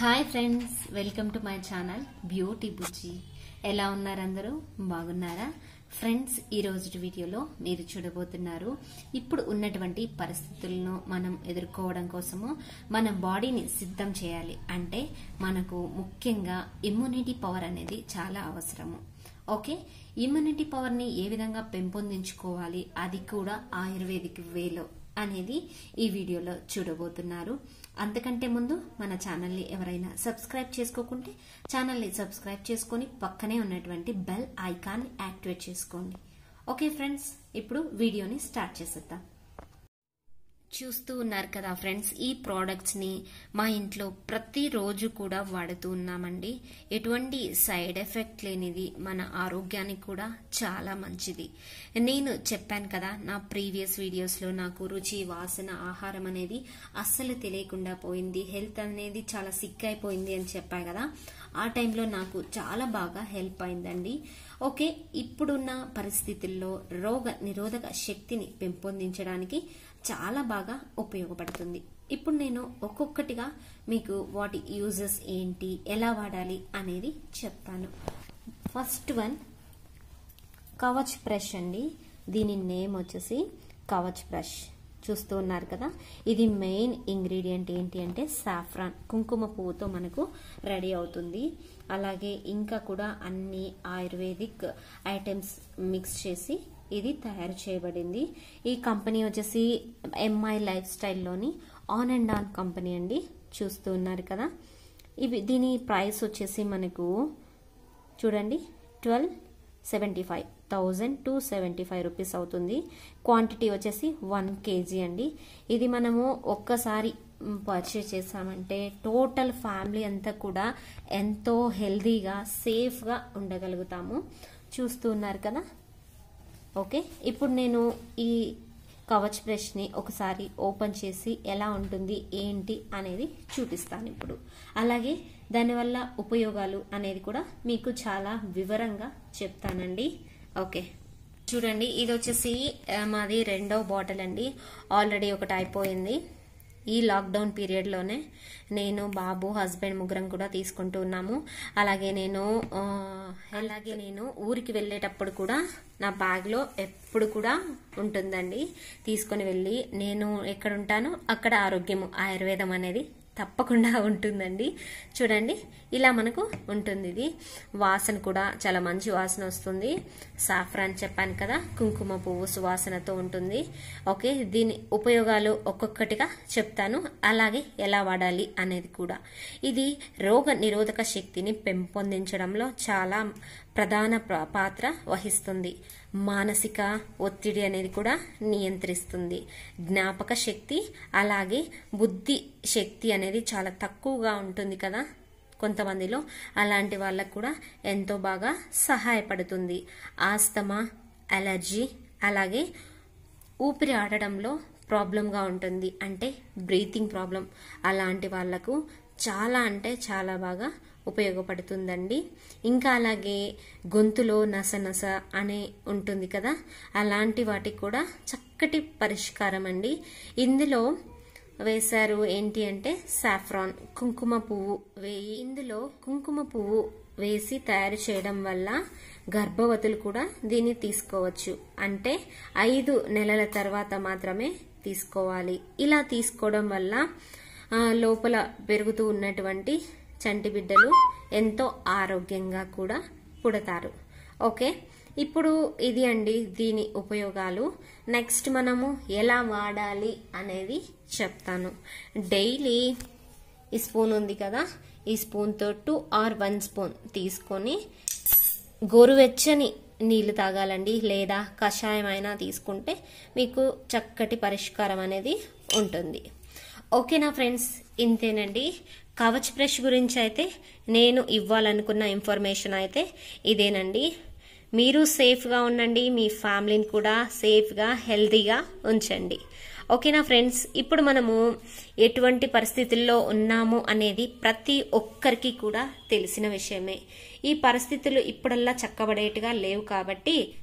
hi friends welcome to my channel beauty Bujji ఎలా ఉన్నారు అందరూ బాగున్నారా ఫ్రెండ్స్ ఈ రోజు వీడియోలో మీరు చూడబోతున్నారు ఇప్పుడు ఉన్నటువంటి పరిస్థితులను మనం ఎదుర్కోవడం కోసము మన బాడీని సిద్ధం చేయాలి అంటే మనకు ముఖ్యంగా ఇమ్యూనిటీ పవర్ అనేది చాలా అవసరము ఓకే ఇమ్యూనిటీ పవర్ని ఏ విధంగా పెంపొందించుకోవాలి అది కూడా ఆయుర్వేదిక్ వేలో అనేది ఈ వీడియోలో చూడబోతున్నారు అంతకంటే ముందు మన ఛానల్ని ఎవరైనా సబ్స్క్రైబ్ చేసుకోకుంటే ఛానల్ని సబ్స్క్రైబ్ చేసుకొని పక్కనే ఉన్నటువంటి బెల్ ఐకాన్ యాక్టివేట్ చేసుకోండి ఓకే ఫ్రెండ్స్ ఇప్పుడు వీడియోని స్టార్ట్ చేసేద్దాం చూస్తూ ఉన్నారు కదా ఫ్రెండ్స్ ఈ ప్రోడక్ట్స్ ని మా ఇంట్లో ప్రతిరోజు కూడా వాడుతూ ఉన్నామండి ఎటువంటి సైడ్ ఎఫెక్ట్ లేనిది మన ఆరోగ్యానికి కూడా చాలా మంచిది నేను చెప్పాను కదా నా ప్రీవియస్ వీడియోస్ లో నాకు రుచి వాసన ఆహారం అనేది అస్సలు తెలియకుండా పోయింది హెల్త్ అనేది చాలా సిక్ అయిపోయింది అని చెప్పా కదా ఆ టైంలో నాకు చాలా బాగా హెల్ప్ అయిందండి ఓకే ఇప్పుడున్న పరిస్థితుల్లో రోగ నిరోధక శక్తిని పెంపొందించడానికి చాలా బాగా ఉపయోగపడుతుంది ఇప్పుడు నేను ఒక్కొక్కటిగా మీకు వాటి యూజెస్ ఏంటి ఎలా వాడాలి అనేది చెప్తాను ఫస్ట్ వన్ కవచ్ బ్రష్ అండి దీని నేమ్ వచ్చేసి కవచ్ బ్రష్ చూస్తూ ఉన్నారు కదా ఇది మెయిన్ ఇంగ్రీడియంట్ ఏంటి అంటే సాఫ్రాన్ కుంకుమ పువ్వుతో మనకు రెడీ అవుతుంది అలాగే ఇంకా కూడా అన్ని ఆయుర్వేదిక్ ఐటమ్స్ మిక్స్ చేసి ఇది తయారు చేయబడింది ఈ కంపెనీ వచ్చేసి ఎంఐ లైఫ్ స్టైల్లోని ఆన్ అండ్ ఆన్ కంపెనీ అండి చూస్తూ ఉన్నారు కదా ఇవి దీని ప్రైస్ వచ్చేసి మనకు చూడండి twelve seventy five thousand two seventy five rupees అవుతుంది క్వాంటిటీ వచ్చేసి వన్ కేజీ అండి ఇది మనము ఒక్కసారి పర్చేస్ చేసామంటే టోటల్ ఫ్యామిలీ అంతా కూడా ఎంతో హెల్దీగా సేఫ్గా ఉండగలుగుతాము చూస్తూ ఉన్నారు కదా ఓకే ఇప్పుడు నేను ఈ కవచ్ బ్రష్ని ఒకసారి ఓపెన్ చేసి ఎలా ఉంటుంది ఏంటి అనేది చూపిస్తాను ఇప్పుడు అలాగే దానివల్ల ఉపయోగాలు అనేది కూడా మీకు చాలా వివరంగా చెప్తానండి ఓకే చూడండి ఇది వచ్చేసి మాది రెండో బాటిల్ అండి ఆల్రెడీ ఒకటి అయిపోయింది ఈ లాక్డౌన్ పీరియడ్లోనే నేను బాబు హస్బెండ్ ముగ్గురం కూడా తీసుకుంటూ ఉన్నాము అలాగే నేను అలాగే నేను ఊరికి వెళ్ళేటప్పుడు కూడా నా బ్యాగ్లో ఎప్పుడు కూడా ఉంటుందండి తీసుకొని వెళ్ళి నేను ఎక్కడ ఉంటానో అక్కడ ఆరోగ్యము ఆయుర్వేదం అనేది తప్పకుండా ఉంటుందండి చూడండి ఇలా మనకు ఉంటుంది ఇది వాసన కూడా చాలా మంచి వాసన వస్తుంది సాఫ్రాన్ చెప్పాను కదా కుంకుమ పువ్వు సువాసనతో ఉంటుంది ఓకే దీని ఉపయోగాలు ఒక్కొక్కటిగా చెప్తాను అలాగే ఎలా వాడాలి అనేది కూడా ఇది రోగ నిరోధక శక్తిని పెంపొందించడంలో చాలా ప్రధాన పాత్ర వహిస్తుంది మానసిక ఒత్తిడి అనేది కూడా నియంత్రిస్తుంది జ్ఞాపక శక్తి అలాగే బుద్ధి శక్తి అనేది చాలా తక్కువగా ఉంటుంది కదా కొంతమందిలో అలాంటి వాళ్ళకు కూడా ఎంతో బాగా సహాయపడుతుంది ఆస్తమా అలర్జీ అలాగే ఊపిరి ఆడడంలో ప్రాబ్లంగా ఉంటుంది అంటే బ్రీతింగ్ ప్రాబ్లం అలాంటి వాళ్లకు చాలా అంటే చాలా బాగా ఉపయోగపడుతుందండి ఇంకా అలాగే గొంతులో నసనస అనే ఉంటుంది కదా అలాంటి వాటికి కూడా చక్కటి పరిష్కారం అండి ఇందులో వేశారు ఏంటి అంటే సాఫ్రాన్ కుంకుమ పువ్వు వేయి ఇందులో కుంకుమ పువ్వు వేసి తయారు చేయడం వల్ల గర్భవతులు కూడా దీన్ని తీసుకోవచ్చు అంటే ఐదు నెలల తర్వాత మాత్రమే తీసుకోవాలి ఇలా తీసుకోవడం వల్ల లోపల పెరుగుతూ ఉన్నటువంటి చంటి బిడ్డలు ఎంతో ఆరోగ్యంగా కూడా పుడతారు ఓకే ఇప్పుడు ఇది అండి దీని ఉపయోగాలు నెక్స్ట్ మనము ఎలా వాడాలి అనేది చెప్తాను డైలీ ఈ స్పూన్ ఉంది కదా ఈ స్పూన్తో టూ ఆర్ వన్ స్పూన్ తీసుకొని గోరువెచ్చని నీళ్లు తాగాలండి లేదా కషాయం అయినా తీసుకుంటే మీకు చక్కటి పరిష్కారం అనేది ఉంటుంది ఓకేనా ఫ్రెండ్స్ ఇంతేనండి కవచ్ బ్రష్ గురించి అయితే నేను ఇవ్వాలనుకున్న ఇన్ఫర్మేషన్ అయితే ఇదేనండి మీరు సేఫ్గా ఉండండి మీ ఫ్యామిలీని కూడా సేఫ్గా హెల్తీగా ఉంచండి ఓకేనా ఫ్రెండ్స్ ఇప్పుడు మనము ఎటువంటి పరిస్థితుల్లో ఉన్నాము అనేది ప్రతి ఒక్కరికి కూడా తెలిసిన విషయమే ఈ పరిస్థితులు ఇప్పుడల్లా చక్కబడేట్టుగా లేవు కాబట్టి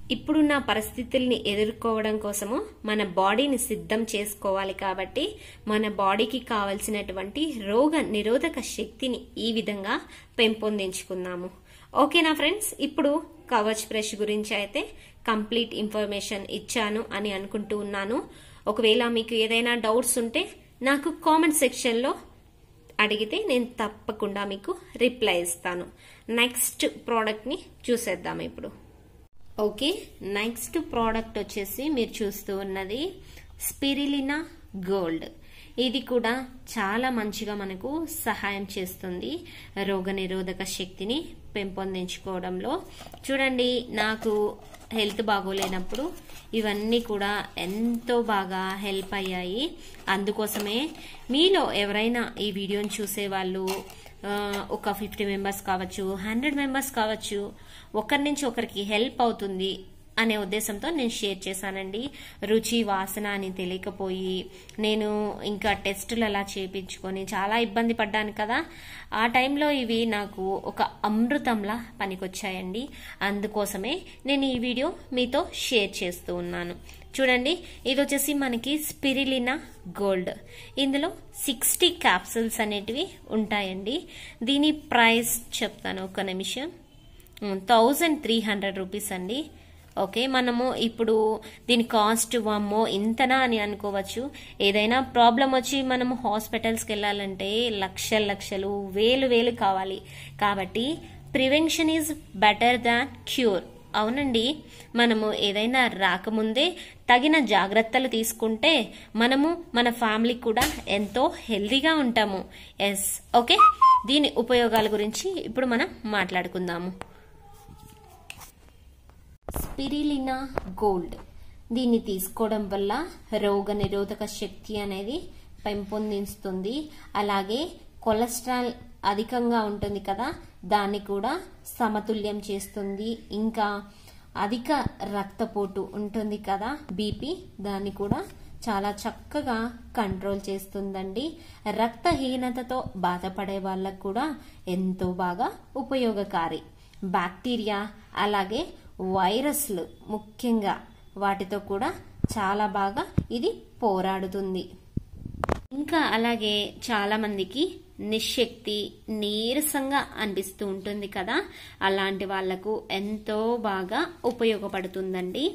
ఇప్పుడున్న పరిస్థితుల్ని ఎదుర్కోవడం కోసము మన బాడీని సిద్ధం చేసుకోవాలి కాబట్టి మన బాడీకి కావలసినటువంటి రోగ నిరోధక శక్తిని ఈ విధంగా పెంపొందించుకుందాము ఓకేనా ఫ్రెండ్స్ ఇప్పుడు కవచ్ బ్రష్ గురించి అయితే కంప్లీట్ ఇన్ఫర్మేషన్ ఇచ్చాను అని అనుకుంటూ ఉన్నాను ఒకవేళ మీకు ఏదైనా డౌట్స్ ఉంటే నాకు కామెంట్ సెక్షన్లో అడిగితే నేను తప్పకుండా మీకు రిప్లై ఇస్తాను నెక్స్ట్ ప్రోడక్ట్ని చూసేద్దాం ఇప్పుడు ఓకే నెక్స్ట్ ప్రోడక్ట్ వచ్చేసి మీరు చూస్తూ ఉన్నది స్పిరిలినా గోల్డ్ ఇది కూడా చాలా మంచిగా మనకు సహాయం చేస్తుంది రోగనిరోధక శక్తిని పెంపొందించుకోవడంలో చూడండి నాకు హెల్త్ బాగోలేనప్పుడు ఇవన్నీ కూడా ఎంతో బాగా హెల్ప్ అయ్యాయి అందుకోసమే మీలో ఎవరైనా ఈ వీడియోని చూసేవాళ్ళు ఒక ఫిఫ్టీ మెంబర్స్ కావచ్చు హండ్రెడ్ మెంబర్స్ కావచ్చు ఒకరి నుంచి ఒకరికి హెల్ప్ అవుతుంది అనే ఉద్దేశంతో నేను షేర్ చేశానండి రుచి వాసన అని తెలియకపోయి నేను ఇంకా టెస్టులు అలా చేయించుకొని చాలా ఇబ్బంది పడ్డాను కదా ఆ టైంలో ఇవి నాకు ఒక అమృతంలా పనికొచ్చాయండి అందుకోసమే నేను ఈ వీడియో మీతో షేర్ చేస్తూ ఉన్నాను చూడండి ఇది వచ్చేసి మనకి స్పిరిలినా గోల్డ్ ఇందులో సిక్స్టీ క్యాప్సూల్స్ అనేటివి ఉంటాయండి దీని ప్రైస్ చెప్తాను ఒక నిమిషం థౌజండ్ త్రీ హండ్రెడ్ రూపీస్ అండి ఓకే మనము ఇప్పుడు దీని కాస్ట్ వామ్మో ఇంతనా అని అనుకోవచ్చు ఏదైనా ప్రాబ్లం వచ్చి మనము హాస్పిటల్స్కి వెళ్ళాలంటే లక్షల లక్షలు వేలు వేలు కావాలి కాబట్టి prevention is better than cure అవునండి మనము ఏదైనా రాకముందే తగిన జాగ్రత్తలు తీసుకుంటే మనము మన ఫ్యామిలీ కూడా ఎంతో హెల్దీగా ఉంటాము ఎస్ ఓకే దీని ఉపయోగాల గురించి ఇప్పుడు మనం మాట్లాడుకుందాము స్పిరిలినా గోల్డ్ దీన్ని తీసుకోవడం వల్ల రోగ నిరోధక శక్తి అనేది పెంపొందిస్తుంది అలాగే కొలెస్ట్రాల్ అధికంగా ఉంటుంది కదా దాన్ని కూడా సమతుల్యం చేస్తుంది ఇంకా అధిక రక్తపోటు ఉంటుంది కదా బీపీ దాన్ని కూడా చాలా చక్కగా కంట్రోల్ చేస్తుందండి రక్తహీనతతో బాధపడే వాళ్ళకు కూడా ఎంతో బాగా ఉపయోగకారి బ్యాక్టీరియా అలాగే వైరస్లు ముఖ్యంగా వాటితో కూడా చాలా బాగా ఇది పోరాడుతుంది ఇంకా అలాగే చాలా మందికి నిశక్తి నీరసంగా అనిపిస్తూ ఉంటుంది కదా అలాంటి వాళ్లకు ఎంతో బాగా ఉపయోగపడుతుందండి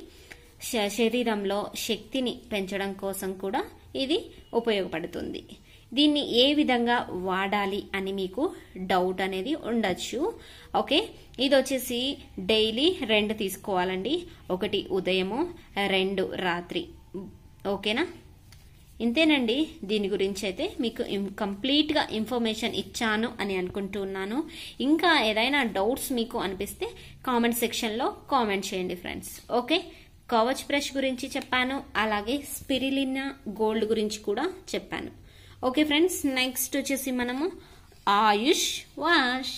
శరీరంలో శక్తిని పెంచడం కోసం కూడా ఇది ఉపయోగపడుతుంది దీన్ని ఏ విధంగా వాడాలి అని మీకు డౌట్ అనేది ఉండొచ్చు ఓకే ఇది వచ్చేసి డైలీ రెండు తీసుకోవాలండి ఒకటి ఉదయము రెండు రాత్రి ఓకేనా ఇంతేనండి దీని గురించి అయితే మీకు కంప్లీట్గా ఇన్ఫర్మేషన్ ఇచ్చాను అని అనుకుంటున్నాను ఇంకా ఏదైనా డౌట్స్ మీకు అనిపిస్తే కామెంట్ సెక్షన్లో కామెంట్ చేయండి ఫ్రెండ్స్ ఓకే కవచ్ బ్రష్ గురించి చెప్పాను అలాగే స్పిరిలినా గోల్డ్ గురించి కూడా చెప్పాను ఓకే ఫ్రెండ్స్ నెక్స్ట్ వచ్చేసి మనము ఆయుష్ వాష్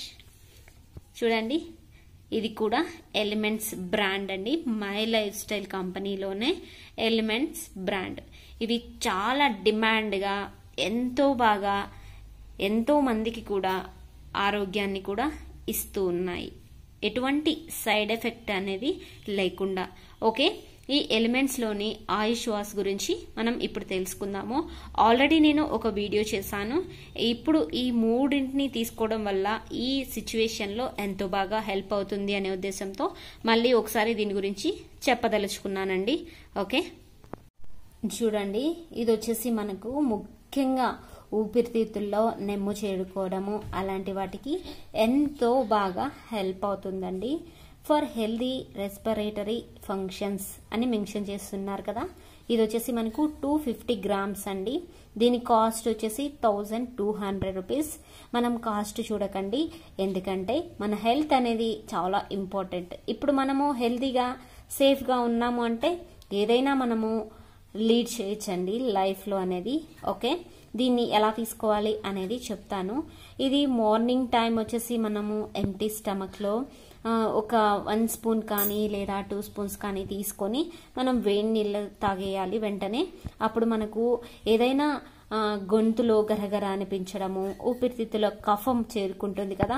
చూడండి ఇది కూడా ఎలిమెంట్స్ బ్రాండ్ అండి మై లైఫ్ స్టైల్ కంపెనీలోనే ఎలిమెంట్స్ బ్రాండ్ ఇవి చాలా డిమాండ్గా ఎంతో బాగా ఎంతో మందికి కూడా ఆరోగ్యాన్ని కూడా ఇస్తూ ఉన్నాయి ఎటువంటి సైడ్ ఎఫెక్ట్ అనేది లేకుండా ఓకే ఈ ఎలిమెంట్స్లోని ఆయుష్ వాస్ గురించి మనం ఇప్పుడు తెలుసుకుందాము ఆల్రెడీ నేను ఒక వీడియో చేశాను ఇప్పుడు ఈ మూడింటిని తీసుకోవడం వల్ల ఈ సిచ్యువేషన్లో ఎంతో బాగా హెల్ప్ అవుతుంది అనే ఉద్దేశంతో మళ్ళీ ఒకసారి దీని గురించి చెప్పదలుచుకున్నానండి ఓకే చూడండి ఇది వచ్చేసి మనకు ముఖ్యంగా ఊపిరితిత్తుల్లో నెమ్ము చేరుకోవడము అలాంటి వాటికి ఎంతో బాగా హెల్ప్ అవుతుందండి ఫర్ హెల్దీ రెస్పిరేటరీ ఫంక్షన్స్ అని మెన్షన్ చేస్తున్నారు కదా ఇది వచ్చేసి మనకు టూ ఫిఫ్టీ గ్రామ్స్ అండి దీని కాస్ట్ వచ్చేసి థౌజండ్ టూ హండ్రెడ్ రూపీస్ మనం కాస్ట్ చూడకండి ఎందుకంటే మన హెల్త్ అనేది చాలా ఇంపార్టెంట్ ఇప్పుడు మనము హెల్తీగా సేఫ్గా ఉన్నాము అంటే ఏదైనా మనము లీడ్ చేయొచ్చండి లైఫ్లో అనేది ఓకే దీన్ని ఎలా తీసుకోవాలి అనేది చెప్తాను ఇది మార్నింగ్ టైం వచ్చేసి మనము ఎంటీ స్టమక్లో ఒక వన్ స్పూన్ కానీ లేదా టూ స్పూన్స్ కానీ తీసుకొని మనం వేడి నీళ్ళు తాగేయాలి వెంటనే అప్పుడు మనకు ఏదైనా గొంతులో గరగర అనిపించడము ఊపిరితిత్తులో కఫం చేరుకుంటుంది కదా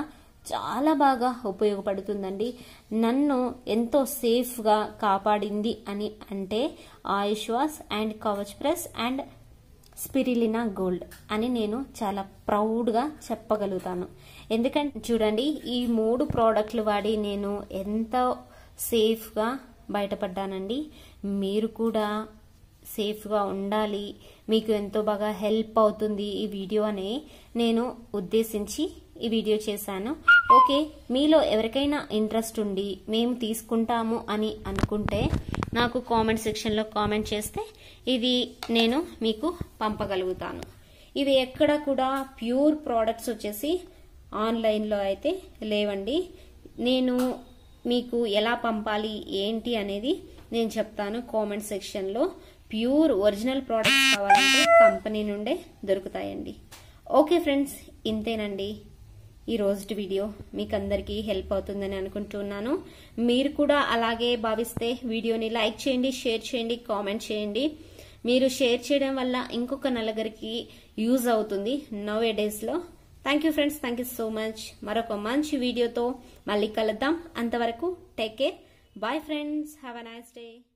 చాలా బాగా ఉపయోగపడుతుందండి నన్ను ఎంతో సేఫ్గా కాపాడింది అని అంటే ఆయుష్ వాస్ and Kavach press and spirulina gold అని నేను చాలా ప్రౌడ్గా చెప్పగలుగుతాను ఎందుకంటే చూడండి ఈ మూడు ప్రోడక్ట్లు వాడి నేను ఎంతో సేఫ్గా బయటపడ్డానండి మీరు కూడా సేఫ్గా ఉండాలి మీకు ఎంతో బాగా హెల్ప్ అవుతుంది ఈ వీడియో అని నేను ఉద్దేశించి ఈ వీడియో చేశాను ఓకే మీలో ఎవరికైనా ఇంట్రెస్ట్ ఉండి మేము తీసుకుంటాము అని అనుకుంటే నాకు కామెంట్ సెక్షన్లో కామెంట్ చేస్తే ఇది నేను మీకు పంపగలుగుతాను ఇవి ఎక్కడ కూడా ప్యూర్ ప్రోడక్ట్స్ వచ్చేసి ఆన్లైన్లో అయితే లేవండి నేను మీకు ఎలా పంపాలి ఏంటి అనేది నేను చెప్తాను కామెంట్ సెక్షన్లో ప్యూర్ ఒరిజినల్ ప్రోడక్ట్స్ కావాలంటే కంపెనీ నుండే దొరుకుతాయండి ఓకే ఫ్రెండ్స్ ఇంతేనండి ఈ రోజు వీడియో మీకు అందరికీ హెల్ప్ అవుతుందని అనుకుంటున్నాను మీరు కూడా అలాగే భావిస్తే వీడియోని లైక్ చేయండి షేర్ చేయండి కామెంట్ చేయండి మీరు షేర్ చేయడం వల్ల ఇంకొక నలుగురికి యూజ్ అవుతుంది నవ్ ఏ డేస్లో thank you friends thank you so much మరొక మంచి వీడియోతో మళ్ళీ కలుద్దాం అంతవరకు take care bye friends have a nice day